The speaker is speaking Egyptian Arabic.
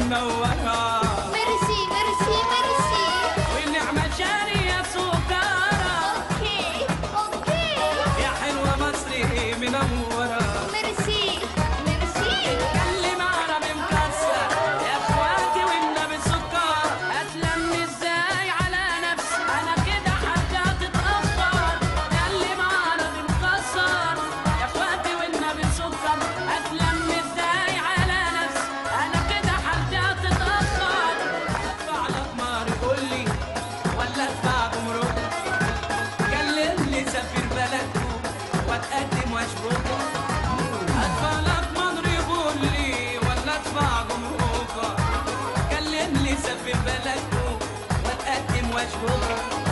منورة ميرسي ميرسي ميرسي والنعمة جارية سكارة اوكي اوكي يا حلوة مصري منورة ميرسي ميرسي اتكلم عربي مكسر يا اخواتي والنبي سكر اتلم ازاي على نفسي انا كده حاجة تتأخر اتكلم عربي مكسر يا اخواتي والنبي سكر اتلم ازاي على نفسي انا كده حاجة تتأخر ادفع الاقمار قول لي ولا ادفع جمرك كلمني سفير بلدكم واتقدم واشبكك ادفع لك مضري يقول لي ولا ادفع جمركك كلمني سفير بلدكم واتقدم واشبكك